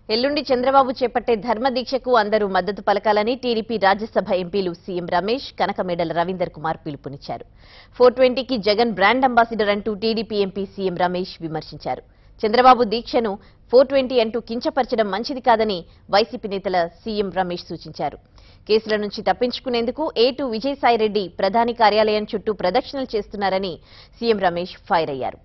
ఎల్లుండి చంద్రబాబు చేపట్టే ధర్మదీక్షకు అందరూ మద్దతు పలకాలని టీడీపీ రాజ్యసభ ఎంపీలు సీఎం రమేష్ కనకమేడల రవీందర్ కుమార్ పిలుపునిచ్చారు ఫోర్ ట్వంటీకి జగన్ బ్రాండ్ అంబాసిడర్ అంటూ టీడీపీ ఎంపీ సీఎం రమేష్ విమర్శించారు చంద్రబాబు దీక్షను ఫోర్ ట్వంటీ అంటూ కించపరచడం మంచిది కాదని వైసీపీ నేతల సీఎం రమేష్ సూచించారు కేసుల నుంచి తప్పించుకునేందుకు ఏటు విజయసాయిరెడ్డి ప్రధాని కార్యాలయం చుట్టూ ప్రదక్షిణలు చేస్తున్నారని సీఎం రమేష్ ఫైర్ అయ్యారు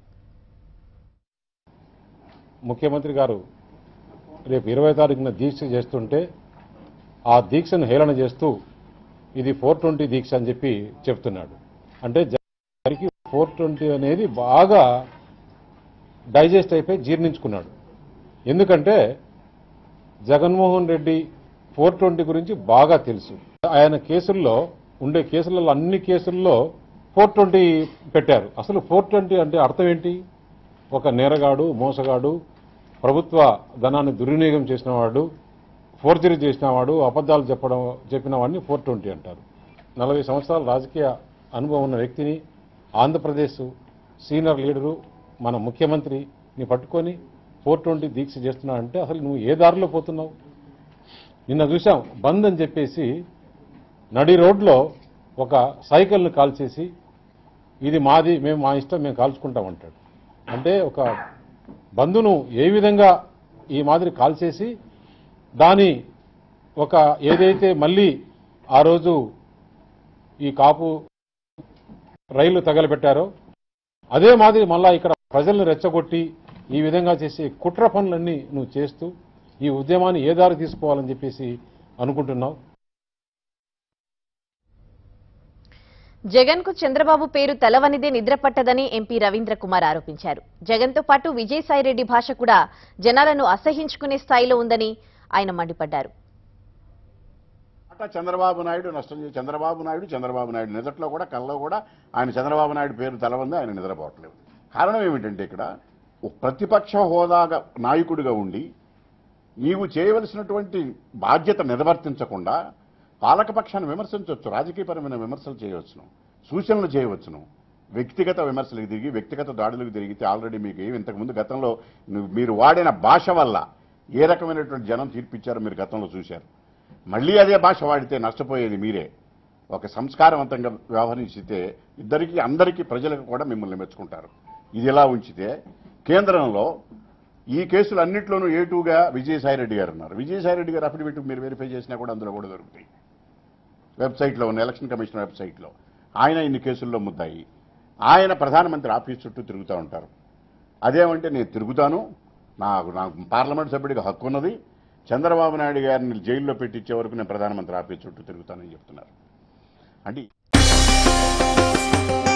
ముఖ్యమంత్రి గారు రేపు ఇరవై తారీఖున దీక్ష చేస్తుంటే ఆ దీక్షను హేళన చేస్తూ ఇది ఫోర్ ట్వంటీ దీక్ష అని చెప్పి చెప్తున్నాడు అంటే జగన్కి ఫోర్ ట్వంటీ అనేది బాగా డైజెస్ట్ అయిపోయి జీర్ణించుకున్నాడు ఎందుకంటే జగన్మోహన్ రెడ్డి ఫోర్ ట్వంటీ గురించి బాగా తెలుసు ఆయన కేసుల్లో ఉండే కేసులలో అన్ని కేసుల్లో ఫోర్ ట్వంటీ పెట్టారు అసలు ఫోర్ ట్వంటీ అంటే అర్థం ఏంటి ఒక నేరగాడు మోసగాడు ప్రభుత్వ ధనాన్ని దుర్వినియోగం చేసినవాడు ఫోర్జరీ చేసినవాడు అబద్ధాలు చెప్పడం చెప్పిన వాడిని ఫోర్ ట్వంటీ అంటారు నలభై సంవత్సరాల రాజకీయ అనుభవం ఉన్న వ్యక్తిని ఆంధ్రప్రదేశ్ సీనియర్ లీడరు మన ముఖ్యమంత్రిని పట్టుకొని ఫోర్ ట్వంటీ దీక్ష చేస్తున్నాడంటే అసలు నువ్వు ఏ దారిలో పోతున్నావు నిన్న చూసాం బంద్ అని చెప్పేసి నడి రోడ్లో ఒక సైకిల్ను కాల్చేసి ఇది మాది మేము మా ఇష్టం మేము కాల్చుకుంటామంటాడు అంటే ఒక బంధును ఏ విధంగా ఈ మాదిరి కాల్చేసి దాని ఒక ఏదైతే మళ్ళీ ఆ రోజు ఈ కాపు రైలు తగలబెట్టారో అదే మాదిరి మళ్ళా ఇక్కడ ప్రజలను రెచ్చగొట్టి ఈ విధంగా చేసే కుట్ర పనులన్నీ నువ్వు చేస్తూ ఈ ఉద్యమాన్ని ఏ దారి తీసుకోవాలని చెప్పేసి అనుకుంటున్నావు జగన్ కు చంద్రబాబు పేరు తెలవనిదే నిద్రపట్టదని ఎంపీ రవీంద్ర కుమార్ ఆరోపించారు జగన్ తో పాటు విజయసాయిరెడ్డి భాష కూడా జనాలను అసహించుకునే స్థాయిలో ఉందని ఆయన మండిపడ్డారు అట్లా చంద్రబాబు నాయుడు నష్టం చేసి చంద్రబాబు నాయుడు చంద్రబాబు నాయుడు నిద్రలో కూడా కల్లో కూడా ఆయన చంద్రబాబు నాయుడు పేరు తెలవంది ఆయన నిద్రపోవట్లేదు కారణం ఏమిటంటే ఇక్కడ ఒక ప్రతిపక్ష హోదాగా నాయకుడిగా ఉండి నీవు చేయవలసినటువంటి బాధ్యత నిర్వర్తించకుండా పాలకపక్షాన్ని విమర్శించవచ్చు రాజకీయపరమైన విమర్శలు చేయవచ్చును సూచనలు చేయవచ్చును వ్యక్తిగత విమర్శలకు తిరిగి వ్యక్తిగత దాడులకు తిరిగితే ఆల్రెడీ మీకు ఏమి ఇంతకుముందు గతంలో నువ్వు- మీరు వాడిన భాష వల్ల ఏ రకమైనటువంటి జనం తీర్పిచ్చారో మీరు గతంలో చూశారు మళ్ళీ అదే భాష వాడితే నష్టపోయేది మీరే ఒక సంస్కారవంతంగా వ్యవహరించితే ఇద్దరికి అందరికీ ప్రజలకు కూడా మిమ్మల్ని మెచ్చుకుంటారు ఇది ఎలా ఉంచితే కేంద్రంలో ఈ కేసులు అన్నింటిలోనూ ఏటుగా విజయసాయిరెడ్డి గారు ఉన్నారు విజయసాయిరెడ్డి గారు అఫిడవిట్ మీరు వెరిఫై చేసినా కూడా అందులో కూడా దొరుకుతాయి వెబ్సైట్లో ఉన్న ఎలక్షన్ కమిషన్ వెబ్సైట్లో ఆయన ఇన్ని కేసుల్లో ముద్దాయి ఆయన ప్రధానమంత్రి ఆఫీస్ చుట్టూ తిరుగుతూ ఉంటారు అదేమంటే నేను తిరుగుతాను నాకు నాకు పార్లమెంట్ సభ్యుడిగా హక్కు ఉన్నది చంద్రబాబు నాయుడు గారిని జైల్లో పెట్టించే వరకు నేను ప్రధానమంత్రి ఆఫీస్ చుట్టూ తిరుగుతానని చెప్తున్నారు అంటే